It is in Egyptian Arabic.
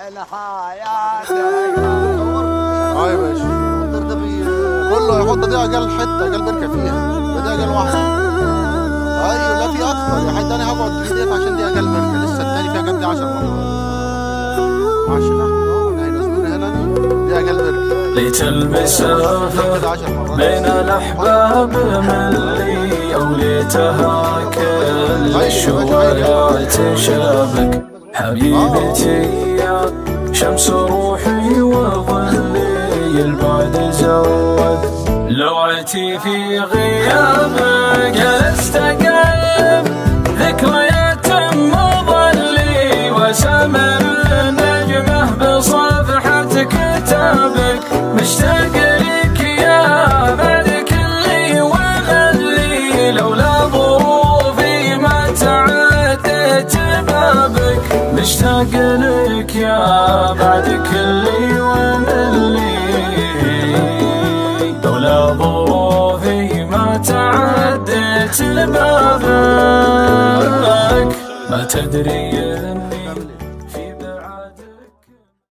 اه يا باشا الدور ده بي كله هيحط دي اقل حته اقل بركه فيها ده دي اقل واحده ايوه لا في اكتر يا حد انا هقعد في ديت عشان دي اقل بركه لسه التاني فيها قد 10 مرات مع الشيخ احمد اهو هنا ينزلونا هنا دي اقل بركه ليت المسافة كده 10 مرات بين الأحباب ملي أو ليتها كل الشوارع تشابك حبيبتي يا شمس روحي وظلي البعد زود لوعتي في غيابك جلست أقلب ذكريات مظلي وسمر نجمه بصفحة كتابك مشتاق لك يا بعد كل وغلي لولا ظروفي ما تعديت بابك مشتاق لك يا بعد كل وملي لولا ظروفي ما تعديت لبابك ما تدري